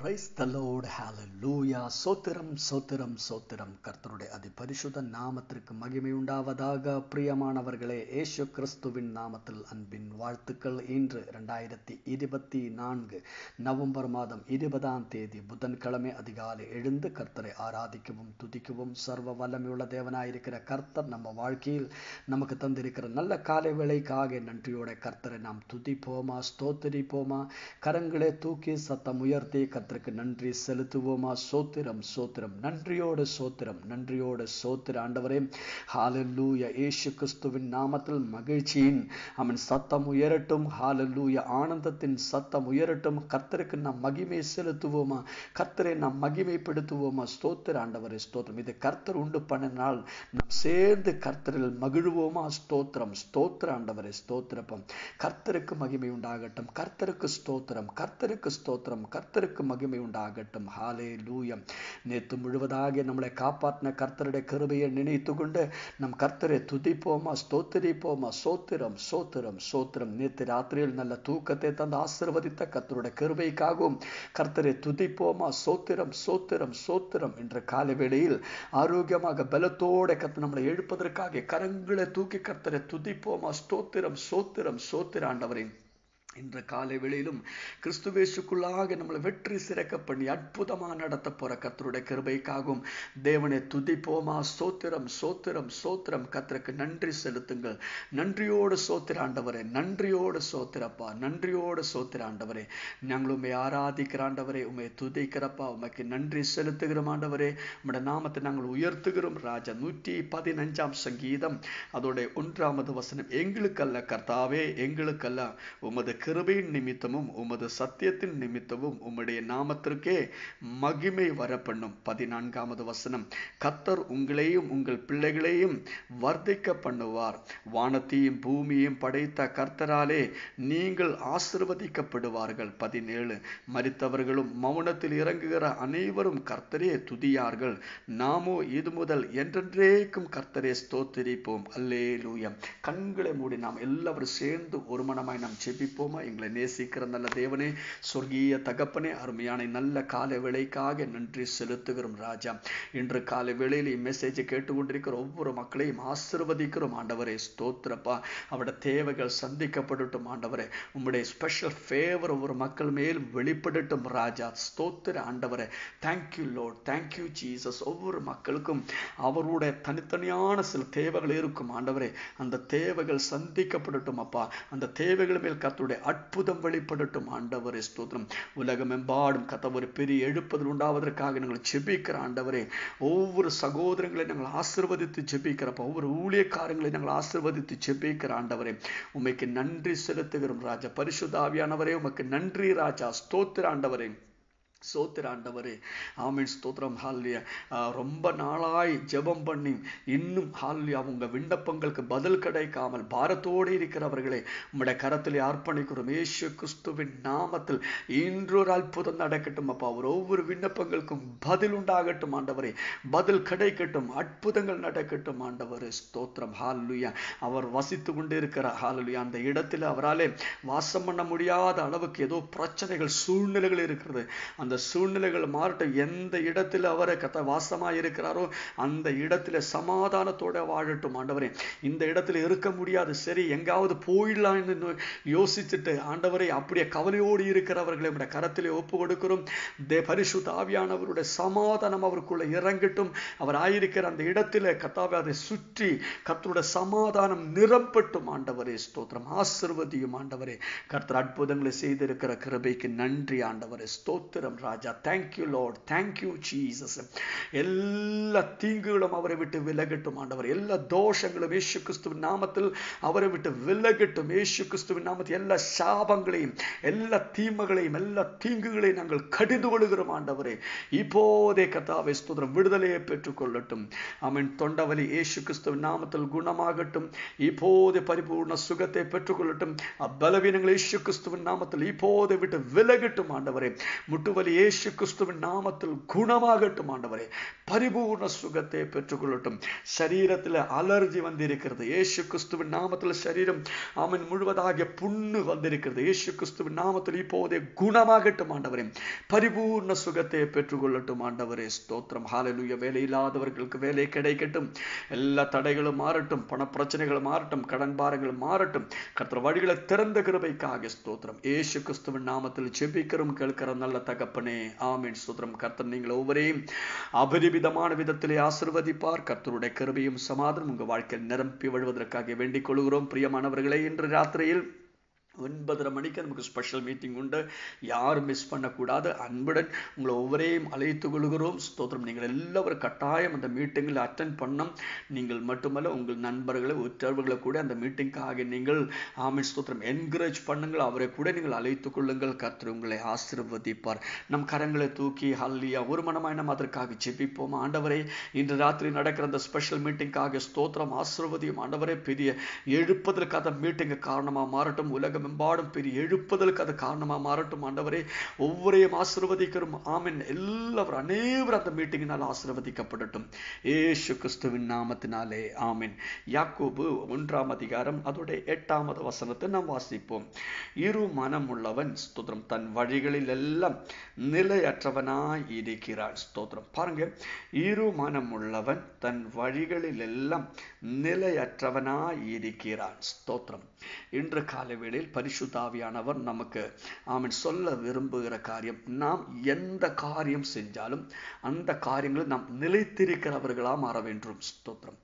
praise the lord ஹalleluya சோத்திரம் சோத்திரம் சோத்திரம் கர்த்தருடைய அதிபரிசுத்த நாமத்திற்கு மகிமை உண்டாவதாக பிரியமானவர்களே இயேசு கிறிஸ்துவின் நாமத்தில் அன்பின் வாழ்த்துக்கள் இன்று இரண்டாயிரத்தி இருபத்தி நான்கு நவம்பர் மாதம் இருபதாம் தேதி புதன்கிழமை அதிகாலை எழுந்து கர்த்தரை ஆராதிக்கவும் துதிக்கவும் சர்வ வல்லமையுள்ள தேவனாயிருக்கிற கர்த்தர் நம்ம வாழ்க்கையில் நமக்கு தந்திருக்கிற நல்ல காலை வேளைக்காக நன்றியோட கர்த்தரை நாம் துதிப்போமா ஸ்தோத்திரிப்போமா கரங்களை தூக்கி சத்தம் உயர்த்தி கர்த்தருக்கு நன்றி செலுத்துவோமா சோத்திரம் சோத்திரம் நன்றியோடு சோத்திரம் நன்றியோடு சோத்திர ஆண்டவரே ஹாலல்லூய இயேசு கிறிஸ்துவின் நாமத்தில் மகிழ்ச்சியின் அவன் சத்தம் உயரட்டும் ஹாலல்லூய ஆனந்தத்தின் சத்தம் உயரட்டும் கர்த்தருக்கு நாம் மகிமை செலுத்துவோமா கர்த்தரை நாம் மகிமைப்படுத்துவோமா ஸ்தோத்திர ஆண்டவரே ஸ்தோத்திரம் இது கர்த்தர் உண்டு பண்ணினால் நாம் சேர்ந்து கர்த்தரில் மகிழ்வோமா ஸ்தோத்திரம் ஸ்தோத்திர ஆண்டவரே ஸ்தோத்திரப்பம் கர்த்தருக்கு மகிமை உண்டாகட்டும் கர்த்தருக்கு ஸ்தோத்திரம் கர்த்தருக்கு ஸ்தோத்திரம் கர்த்தருக்கு மகிமை உண்டாகட்டும் ஹாலே லூயம் நேற்று முழுவதாக நம்மளை காப்பாற்றின கர்த்தருடைய கருவையை நினைத்து கொண்டு நம் கர்த்தரை துதிப்போமா ஸ்தோத்திரிப்போமா சோத்திரம் சோத்திரம் சோத்திரம் நேற்று ராத்திரியில் நல்ல தூக்கத்தை தந்து ஆசிர்வதித்த கர்த்தருடைய கருவைக்காகவும் கர்த்தரை துதிப்போமா சோத்திரம் சோத்திரம் சோத்திரம் என்ற கால வேளையில் ஆரோக்கியமாக பலத்தோட கர்த்தர் நம்மளை எழுப்பதற்காக கரங்களை தூக்கி கர்த்தரை துதிப்போமா ஸ்தோத்திரம் சோத்திரம் சோத்திர ஆண்டவரின் இன்று காலை வேளையிலும் கிறிஸ்துவேசுக்குள்ளாக நம்மளை வெற்றி சிறக்க பண்ணி அற்புதமாக நடத்த போற கத்தருடைய கிருபைக்காகவும் தேவனை துதிப்போமா சோத்திரம் சோத்திரம் சோத்திரம் கத்தருக்கு நன்றி செலுத்துங்கள் நன்றியோடு சோத்திர ஆண்டவரே நன்றியோடு சோத்திரப்பா நன்றியோடு சோத்திர ஆண்டவரே நாங்கள் உண்மை ஆராதிக்கிற ஆண்டவரே உண்மை துதிக்கிறப்பா உண்மைக்கு நன்றி செலுத்துகிறோம் ஆண்டவரே உம்முடைய நாமத்தை நாங்கள் உயர்த்துகிறோம் ராஜா நூற்றி பதினஞ்சாம் சங்கீதம் அதோடைய ஒன்றாமது வசனம் எங்களுக்கல்ல கர்த்தாவே எங்களுக்கல்ல உமது கிருபையின் நிமித்தமும் உமது சத்தியத்தின் நிமித்தமும் உம்முடைய நாமத்திற்கே மகிமை வரப்பண்ணும் பதினான்காவது வசனம் கத்தர் உங்களையும் உங்கள் பிள்ளைகளையும் வர்த்திக்க பண்ணுவார் வானத்தையும் பூமியையும் படைத்த கர்த்தராலே நீங்கள் ஆசிர்வதிக்கப்படுவார்கள் பதினேழு மறித்தவர்களும் மௌனத்தில் இறங்குகிற அனைவரும் கர்த்தரே துதியார்கள் நாமோ இது முதல் என்றென்றேக்கும் கர்த்தரே ஸ்தோத்திரிப்போம் அல்லே லூயம் கண்களை மூடி நாம் எல்லாரும் சேர்ந்து ஒரு மனமாய் நாம் ஜெபிப்போமா எங்களை நேசிக்கிற நல்ல தேவனே சொர்க்கீய தகப்பனே அருமையான நல்ல காலை வேளைக்காக நன்றி செலுத்துகிறோம் ராஜா இன்று காலை வேளையில் மெசேஜை கேட்டுக்கொண்டிருக்கிற ஒவ்வொரு மக்களையும் ஆசிர்வதிக்கிறோம் ஆண்டவரே ஸ்தோத்திரப்பா அவருடைய தேவைகள் சந்திக்கப்படட்டும் ஆண்டவரே உம்முடைய ஸ்பெஷல் ஃபேவர் ஒவ்வொரு மக்கள் மேல் வெளிப்படட்டும் ராஜா ஸ்தோத்திர ஆண்டவரே தேங்க்யூ லோட் தேங்க்யூ ஜீசஸ் ஒவ்வொரு மக்களுக்கும் அவருடைய தனித்தனியான சில தேவைகள் இருக்கும் ஆண்டவரே அந்த தேவைகள் சந்திக்கப்படட்டும் அப்பா அந்த தேவைகள் மேல் கத்துடைய அற்புதம் வெளிப்படட்டும் ஆண்டவரே ஸ்தோத்திரம் உலகமெம்பாடும் கத்த ஒரு பெரிய எழுப்புதல் உண்டாவதற்காக நாங்கள் ஜெபிக்கிற ஆண்டவரே ஒவ்வொரு சகோதரங்களை நாங்கள் ஆசிர்வதித்து ஜெபிக்கிறப்ப ஒவ்வொரு ஊழியக்காரங்களை நாங்கள் ஆசிர்வதித்து ஜெபிக்கிற ஆண்டவரே உமைக்கு நன்றி செலுத்துகிறோம் ராஜா பரிசுதாவியானவரே உமக்கு நன்றி ராஜா ஸ்தோத்திர ஆண்டவரே சோத்திர ஆண்டவரே ஆமீன் ஸ்தோத்திரம் ஹால்லியா ரொம்ப நாளாய் ஜெபம் பண்ணி இன்னும் ஹால்லியா உங்க விண்ணப்பங்களுக்கு பதில் கிடைக்காமல் பாரத்தோடு இருக்கிறவர்களே உங்களுடைய கரத்தில் அர்ப்பணிக்கிறோம் ஏசு கிறிஸ்துவின் நாமத்தில் இன்றொரு அற்புதம் நடக்கட்டும் அப்பா அவர் ஒவ்வொரு விண்ணப்பங்களுக்கும் பதில் உண்டாகட்டும் ஆண்டவரே பதில் கிடைக்கட்டும் அற்புதங்கள் நடக்கட்டும் ஆண்டவரே ஸ்தோத்திரம் ஹால்லுயா அவர் வசித்து கொண்டு இருக்கிற ஹாலுயா அந்த இடத்துல அவராலே வாசம் பண்ண முடியாத அளவுக்கு ஏதோ பிரச்சனைகள் சூழ்நிலைகள் இருக்கிறது அந்த அந்த சூழ்நிலைகள் மாறட்டும் எந்த இடத்துல அவரை கத்த வாசமாக இருக்கிறாரோ அந்த இடத்துல சமாதானத்தோட வாழட்டும் ஆண்டவரே இந்த இடத்துல இருக்க முடியாது சரி எங்காவது போயிடலாம்னு யோசிச்சுட்டு ஆண்டவரை அப்படியே கவலையோடு இருக்கிறவர்களை நம்முடைய கரத்திலே ஒப்பு கொடுக்கிறோம் தே பரிசுத்த ஆவியானவருடைய சமாதானம் அவருக்குள்ள இறங்கட்டும் அவர் ஆயிருக்கிற அந்த இடத்துல கத்தாவை அதை சுற்றி கத்தருடைய சமாதானம் நிரம்பட்டும் ஆண்டவரே ஸ்தோத்திரம் ஆசிர்வதியும் ஆண்டவரே கர்த்தர் அற்புதங்களை செய்திருக்கிற கிருபைக்கு நன்றி ஆண்டவரே ஸ்தோத்திரம் ராஜா தேங்க்யூ லார்ட் தேங்க்யூ ஜீசஸ் எல்லா தீங்குகளும் அவரை விட்டு விலகட்டும் ஆண்டவர் எல்லா தோஷங்களும் ஏசு கிறிஸ்துவின் நாமத்தில் அவரை விட்டு விலகட்டும் ஏசு கிறிஸ்துவின் நாமத்தில் எல்லா சாபங்களையும் எல்லா தீமைகளையும் எல்லா தீங்குகளையும் நாங்கள் கடிந்து கொள்கிறோம் ஆண்டவரே இப்போதே கத்தாவை ஸ்தோத்திரம் விடுதலையை பெற்றுக்கொள்ளட்டும் அவன் தொண்டவலி ஏசு கிறிஸ்துவின் நாமத்தில் குணமாகட்டும் இப்போதே பரிபூர்ண சுகத்தை பெற்றுக்கொள்ளட்டும் அப்பலவீனங்கள் ஏசு கிறிஸ்துவின் நாமத்தில் இப்போதை விட்டு விலகட்டும் ஆண்டவரே முட்டுவலி வலி இயேசு கிறிஸ்துவின் நாமத்தில் குணமாகட்டும் ஆண்டவரே பரிபூர்ண சுகத்தை பெற்றுக்கொள்ளட்டும் சரீரத்தில் அலர்ஜி வந்திருக்கிறது இயேசு கிறிஸ்துவின் நாமத்தில் சரீரம் அவன் முழுவதாக புண்ணு வந்திருக்கிறது இயேசு கிறிஸ்துவின் நாமத்தில் இப்போதே குணமாகட்டும் ஆண்டவரே பரிபூர்ண சுகத்தை பெற்றுக்கொள்ளட்டும் ஆண்டவரே ஸ்தோத்திரம் ஹாலலுய வேலை இல்லாதவர்களுக்கு வேலை கிடைக்கட்டும் எல்லா தடைகளும் மாறட்டும் பண பிரச்சனைகள் மாறட்டும் கடன் பாரங்கள் மாறட்டும் கர்த்தர் வழிகளை திறந்த கிருபைக்காக ஸ்தோத்திரம் ஏசு கிறிஸ்துவின் நாமத்தில் ஜெபிக்கிறோம் கேட்கிற நல்ல தகப்பனே ஆமீன் ஸ்தோத்திரம் கர்த்தர் நீங்கள் ஒவ்வொரையும் அபரிவிதமான விதத்திலே ஆசிர்வதிப்பார் கர்த்தருடைய கிருபையும் சமாதானம் உங்கள் வாழ்க்கையில் நிரம்பி வழுவதற்காக வேண்டிக் கொள்கிறோம் பிரியமானவர்களே இன்று ராத்திரியில் ஒன்பதரை மணிக்கு நமக்கு ஸ்பெஷல் மீட்டிங் உண்டு யாரும் மிஸ் பண்ணக்கூடாது அன்புடன் உங்களை ஒவ்வொரையும் அழைத்து கொள்கிறோம் ஸ்தோத்திரம் நீங்கள் எல்லாரும் கட்டாயம் அந்த மீட்டிங்கில் அட்டன் பண்ணோம் நீங்கள் மட்டுமல்ல உங்கள் நண்பர்களை உற்றவர்களை கூட அந்த மீட்டிங்காக நீங்கள் ஆமின் ஸ்தோத்திரம் என்கரேஜ் பண்ணுங்கள் அவரை கூட நீங்கள் அழைத்து கொள்ளுங்கள் கர்த்தர் உங்களை ஆசிர்வதிப்பார் நம் கரங்களை தூக்கி ஹல்லியா ஒரு மனமாய் நம்ம அதற்காக ஜெபிப்போம் ஆண்டவரே இன்று ராத்திரி நடக்கிற அந்த ஸ்பெஷல் மீட்டிங்காக ஸ்தோத்திரம் ஆசிர்வதியும் ஆண்டவரே பெரிய எழுப்பதற்கு அந்த மீட்டிங்கு காரணமாக மாறட்டும் உலகம் மெம்பாடும் பெரிய எழுப்புதலுக்கு அது காரணமாக மாறட்டும் ஆண்டவரே ஒவ்வொரையும் ஆசிர்வதிக்கிறோம் ஆமின் எல்லாரும் அனைவரும் அந்த மீட்டிங்கினால் ஆசிர்வதிக்கப்படட்டும் ஏசு கிறிஸ்துவின் நாமத்தினாலே ஆமின் யாக்கோபு ஒன்றாம் அதிகாரம் அதோடைய எட்டாமது வசனத்தை நாம் வாசிப்போம் இரு மனம் உள்ளவன் ஸ்தோத்திரம் தன் வழிகளில் எல்லாம் நிலையற்றவனாய் இருக்கிறான் ஸ்தோத்திரம் பாருங்க இரு மனம் உள்ளவன் தன் வழிகளில் எல்லாம் நிலையற்றவனாய் இருக்கிறான் ஸ்தோத்திரம் இன்று காலவேளையில் பரிசுத்தாவியானவர் நமக்கு ஆமன் சொல்ல விரும்புகிற காரியம் நாம் எந்த காரியம் செஞ்சாலும் அந்த காரியங்களில் நாம் நிலைத்திருக்கிறவர்களா மாற வேண்டும் ஸ்தோத்திரம்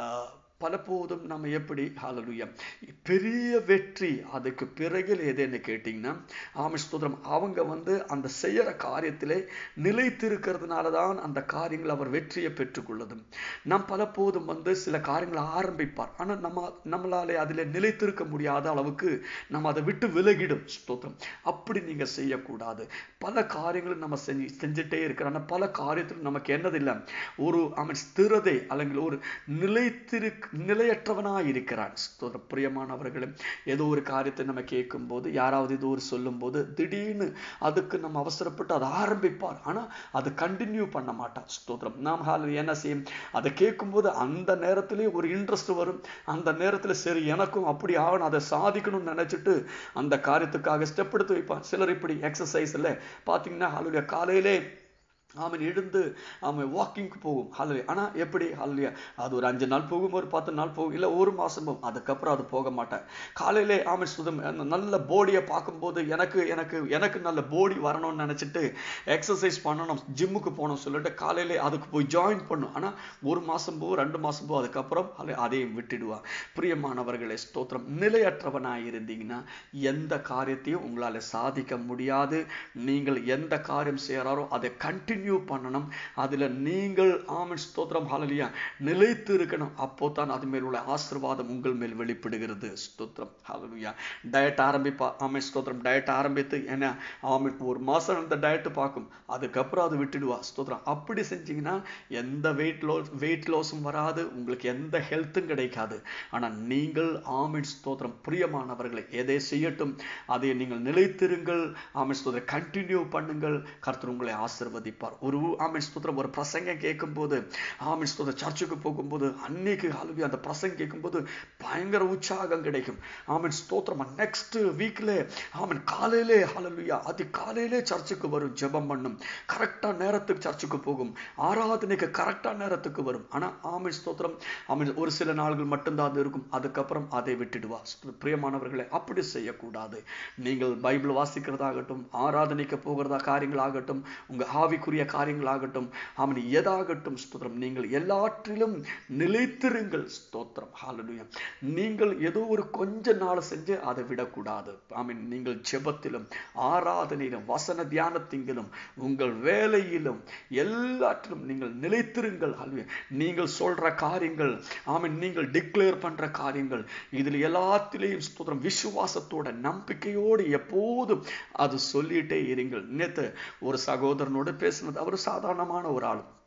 பலபோதும் நம்ம எப்படி ஹாலலுயா பெரிய வெற்றி அதுக்கு பிறகு எதுன்னு கேட்டிங்கன்னா ஆமை ஸ்தோத்திரம் அவங்க வந்து அந்த செய்யற காரியத்திலே நிலைத்திருக்கிறதுனால தான் அந்த காரியங்கள் அவர் வெற்றியை பெற்றுக்கொள்ளதும் நாம் பலபோதும் வந்து சில காரியங்களை ஆரம்பிப்பார் ஆனால் நம்ம நம்மளாலே அதில் நிலைத்திருக்க முடியாத அளவுக்கு நம்ம அதை விட்டு விலகிடும் ஸ்தோத்திரம் அப்படி நீங்கள் செய்யக்கூடாது பல காரியங்களும் நம்ம செஞ்சு செஞ்சுட்டே இருக்கிறோம் ஆனால் பல காரியத்திலும் நமக்கு என்னதில்லை ஒரு அவன் ஸ்திரதை அல்லங்கில் ஒரு நிலைத்திரு நிலையற்றவனாக இருக்கிறான் பிரியமானவர்களும் ஏதோ ஒரு காரியத்தை நம்ம கேட்கும் போது யாராவது ஏதோ ஒரு சொல்லும் போது திடீர்னு அதுக்கு நம்ம அவசரப்பட்டு அதை ஆரம்பிப்பார் ஆனால் அதை கண்டினியூ பண்ண மாட்டான் ஸ்தோத்திரம் நாம் ஹால் என்ன செய்யும் அதை கேட்கும்போது அந்த நேரத்திலே ஒரு இன்ட்ரெஸ்ட் வரும் அந்த நேரத்தில் சரி எனக்கும் அப்படி ஆகணும் அதை சாதிக்கணும்னு நினைச்சிட்டு அந்த காரியத்துக்காக ஸ்டெப் எடுத்து வைப்பான் சிலர் இப்படி எக்ஸசைஸில் பார்த்தீங்கன்னா அவளுடைய காலையிலே அவன் எழுந்து அவன் வாக்கிங்க்கு போகும் ஹல்லையா ஆனால் எப்படி ஹல்லையா அது ஒரு அஞ்சு நாள் போகும் ஒரு பத்து நாள் போகும் இல்லை ஒரு மாதம் போகும் அதுக்கப்புறம் அது போக மாட்டேன் காலையிலே ஆமன் சுதம் நல்ல போடியை பார்க்கும்போது எனக்கு எனக்கு எனக்கு நல்ல போடி வரணும்னு நினச்சிட்டு எக்ஸசைஸ் பண்ணணும் ஜிம்முக்கு போகணும் சொல்லிட்டு காலையிலே அதுக்கு போய் ஜாயின் பண்ணும் ஆனால் ஒரு மாதம் போகும் ரெண்டு மாதம் போகும் அதுக்கப்புறம் அதையும் விட்டுடுவா பிரியமானவர்களை ஸ்தோத்திரம் நிலையற்றவனாக இருந்தீங்கன்னா எந்த காரியத்தையும் உங்களால் சாதிக்க முடியாது நீங்கள் எந்த காரியம் செய்கிறாரோ அதை கண்டினியூ கண்டினியூ பண்ணணும் அதில் நீங்கள் ஆமன் ஸ்தோத்திரம் ஹாலலியா நிலைத்து இருக்கணும் அப்போ தான் அது மேல் உள்ள ஆசிர்வாதம் உங்கள் மேல் வெளிப்படுகிறது ஸ்தோத்திரம் ஹாலலியா டயட் ஆரம்பிப்பா ஆமன் ஸ்தோத்திரம் டயட் ஆரம்பித்து என்ன ஆமன் ஒரு மாதம் அந்த டயட்டு பார்க்கும் அதுக்கப்புறம் அது விட்டுடுவா ஸ்தோத்திரம் அப்படி செஞ்சீங்கன்னா எந்த வெயிட் லாஸ் வெயிட் லாஸும் வராது உங்களுக்கு எந்த ஹெல்த்தும் கிடைக்காது ஆனால் நீங்கள் ஆமின் ஸ்தோத்திரம் பிரியமானவர்களை எதை செய்யட்டும் அதை நீங்கள் நிலைத்திருங்கள் ஆமின் ஸ்தோத்திரம் கண்டினியூ பண்ணுங்கள் கர்த்தர் உங்களை ஆசிர்வதிப்பார் ஒரு ஆமின் ஸ்தோத்திரம் ஒரு பிரசங்கம் கேட்கும்போது ஆமின் ஸ்தோத்திரம் சர்ச்சுக்கு போகும்போது அன்னைக்கு ஹாலுவி அந்த பிரசங்கம் கேட்கும்போது பயங்கர உற்சாகம் கிடைக்கும் ஆமின் ஸ்தோத்திரம் நெக்ஸ்ட் வீக்ல ஆமின் காலையிலே ஹாலலுயா அது காலையிலே சர்ச்சுக்கு வரும் ஜெபம் பண்ணும் கரெக்டா நேரத்துக்கு சர்ச்சுக்கு போகும் ஆராதனைக்கு கரெக்டா நேரத்துக்கு வரும் ஆனா ஆமின் ஸ்தோத்திரம் ஆமின் ஒரு சில நாள்கள் மட்டும்தான் அது இருக்கும் அதுக்கப்புறம் அதை விட்டுடுவா பிரியமானவர்களை அப்படி செய்யக்கூடாது நீங்கள் பைபிள் வாசிக்கிறதாகட்டும் ஆராதனைக்கு போகிறதா காரியங்கள் ஆகட்டும் உங்க ஆவிக்குரிய காரியங்களாகட்டும் அவன் எதாகட்டும் ஸ்தோத்திரம் நீங்கள் எல்லாற்றிலும் நிலைத்திருங்கள் ஸ்தோத்திரம் ஹாலலுயா நீங்கள் ஏதோ ஒரு கொஞ்ச நாள் செஞ்சு அதை விடக்கூடாது ஆமீன் நீங்கள் ஜெபத்திலும் ஆராதனையிலும் வசன தியானத்திங்கிலும் உங்கள் வேலையிலும் எல்லாற்றிலும் நீங்கள் நிலைத்திருங்கள் ஹாலுயா நீங்கள் சொல்ற காரியங்கள் ஆமீன் நீங்கள் டிக்ளேர் பண்ற காரியங்கள் இதில் எல்லாத்திலையும் ஸ்தோத்திரம் விசுவாசத்தோட நம்பிக்கையோடு எப்போதும் அது சொல்லிட்டே இருங்கள் நேற்று ஒரு சகோதரனோடு பேசினது அவர் சாதாரணமான ஒரு ஆள்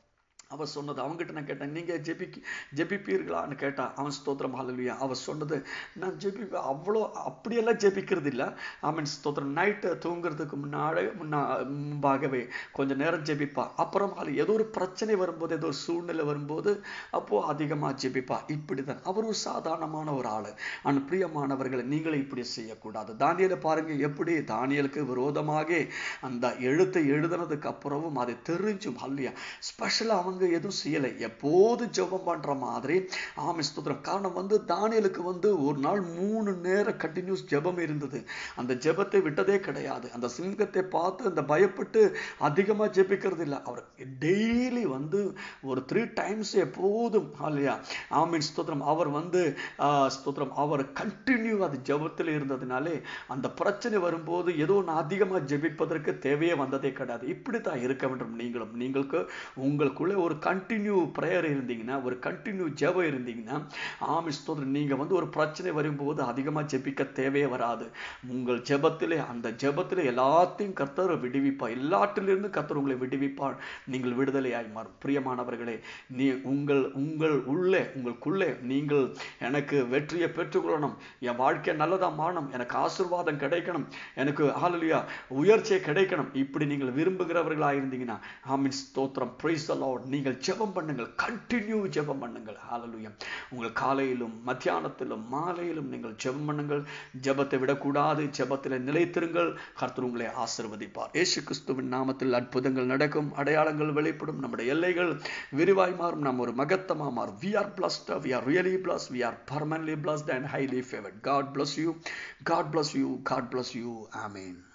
அவ சொன்னது அவங்ககிட்ட நான் கேட்டேன் நீங்க ஜெபிக்கு ஜெபிப்பீர்களான்னு கேட்டா அவன் ஸ்தோத்திரம் ஹalleluya அவ சொன்னது நான் ஜெபிப்பேன் அவ்வளோ அப்படியெல்லாம் ஜெபிக்கிறது இல்ல அவன் ஸ்தோத்திரம் நைட்டு தூங்குறதுக்கு முன்னாடி முன்னா முன்பாகவே கொஞ்ச நேரம் ஜெபிப்பா அப்புறம் அது ஏதோ ஒரு பிரச்சனை வரும்போது ஏதோ ஒரு சூழ்நிலை வரும்போது அப்போ அதிகமா ஜெபிப்பா இப்படிதான் அவர் ஒரு சாதாரணமான ஒரு ஆளு ஆனால் பிரியமானவர்களை நீங்களும் இப்படி செய்யக்கூடாது தானியலை பாருங்க எப்படி தானியலுக்கு விரோதமாக அந்த எழுத்தை எழுதுனதுக்கு அப்புறமும் அதை தெரிஞ்சும் அல்லையா ஸ்பெஷலா அவங்க எதுவும் செய்யலை எப்போது ஜெபம் பண்ற மாதிரி ஆமை ஸ்தோத்திரம் காரணம் வந்து தானியலுக்கு வந்து ஒரு நாள் மூணு நேரம் கண்டினியூஸ் ஜெபம் இருந்தது அந்த ஜெபத்தை விட்டதே கிடையாது அந்த சிங்கத்தை பார்த்து அந்த பயப்பட்டு அதிகமா ஜெபிக்கிறது இல்லை அவர் டெய்லி வந்து ஒரு த்ரீ டைம்ஸ் எப்போதும் இல்லையா ஆமீன் ஸ்தோத்திரம் அவர் வந்து ஆஹ், ஸ்தோத்திரம் அவர் கண்டினியூ அது ஜெபத்தில் இருந்ததுனாலே அந்த பிரச்சனை வரும்போது ஏதோ நான் அதிகமா ஜெபிப்பதற்கு தேவையே வந்ததே கிடையாது இப்படித்தான் இருக்க வேண்டும் நீங்களும் நீங்களுக்கு உங்களுக்குள்ள ஒரு கண்டினியூ ப்ரேயர் இருந்தீங்கன்னா ஒரு கண்டினியூ ஜெபம் இருந்தீங்கன்னா ஆமீன் ஸ்தோத்திரம் நீங்க வந்து ஒரு பிரச்சனை வரும்போது அதிகமா ஜெபிக்க தேவையே வராது உங்கள் ஜெபத்திலே அந்த ஜெபத்திலே எல்லாத்தையும் கர்த்தர் விடுவிப்பார் எல்லாற்றிலிருந்து கர்த்தர் உங்களை விடுவிப்பார் நீங்கள் விடுதலையாய் மாறும் பிரியமானவர்களே நீ உங்கள் உங்கள் உள்ளே உங்களுக்குள்ளே நீங்கள் எனக்கு வெற்றியை பெற்றுக்கொள்ளணும் என் வாழ்க்கை நல்லதா மாறணும் எனக்கு ஆசீர்வாதம் கிடைக்கணும் எனக்கு ஹalleluya உயர்ச்சியை கிடைக்கணும் இப்படி நீங்கள் விரும்புகிறவர்களா இருந்தீங்கன்னா ஆமீன் ஸ்தோத்திரம் praise the lord நீங்கள் ஜெபம் பண்ணுங்கள் கண்டினியூ ஜெபம் பண்ணுங்கள் ஹalleluya உங்கள் காலையிலும் மத்தியானத்திலும் மாலையிலும் நீங்கள் ஜெபம் பண்ணுங்கள் ஜெபத்தை விடக்கூடாது ஜெபத்தில் நிலைத்திருங்கள் கர்த்தர் உங்களை ஆசீர்வதிப்பார் இயேசு கிறிஸ்துவின் நாமத்தில் அற்புதங்கள் நடக்கும் அடையாளங்கள் வெளிப்படும் நம்முடைய எல்லைகள் விரிவாய் மாறும் நாம் ஒரு மகத்தமா மாறும் we are blessed we are really blessed we are permanently blessed and highly favored god bless you god bless you god bless you amen